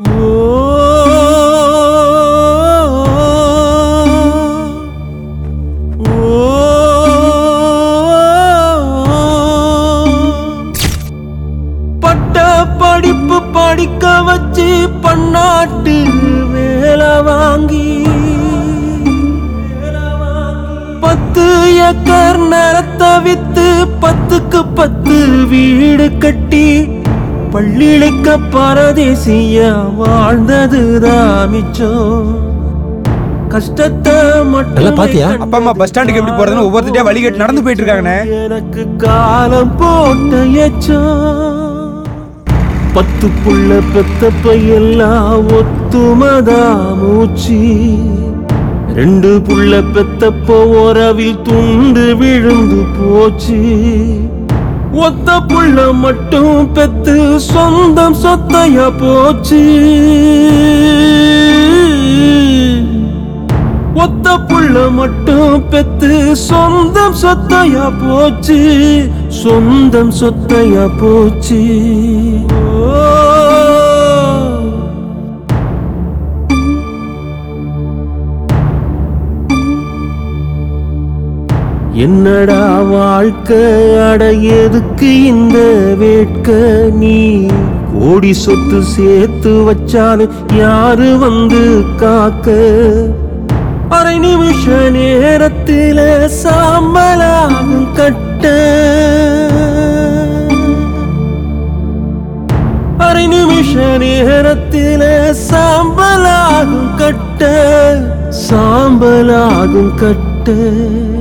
பட்ட படிப்பு படிக்க வச்சு பன்னாட்டு வேலை வாங்கி பத்து ஏக்கர் நிலத்தை வித்து பத்துக்கு பத்து வீடு கட்டி பள்ளிழைக்க பரதேசிய வாழ்ந்ததுதான் மிச்சம் கஷ்டத்தை மட்டும் நல்லா பாத்தியா? அப்பா அம்மா பஸ் ஸ்டாண்டுக்கு எப்படி போறதுன்னு ஒவ்வொருத்தட்டே வழி கேட்டு நடந்து போயிட்டு இருக்காங்கண்ணே எனக்கு காலம் போட்ட எச்சம் பத்து புள்ள பெத்த எல்லாம் ஒத்துமதா மூச்சு ரெண்டு புள்ள பெத்தப்போ உறவில் துண்டு விழுந்து போச்சு ஒத்த புள்ள மட்டும் பெத்து சொந்தம் சொத்தையா போச்சு ஒத்த புள்ள மட்டும் பெத்து சொந்தம் சொத்தையா போச்சு சொந்தம் சொத்தையா போச்சு ஓ. என்னடா வாழ்க்கை அடையதுக்கு இந்த வேட்க நீ கோடி சொத்து சேர்த்து வச்சாலும் யாரு வந்து காக்க அரை நிமிஷ நேரத்தில சாம்பலாகும் கட்ட அரை நிமிஷ நேரத்தில சாம்பலாகும் கட்ட சாம்பலாகும் கட்ட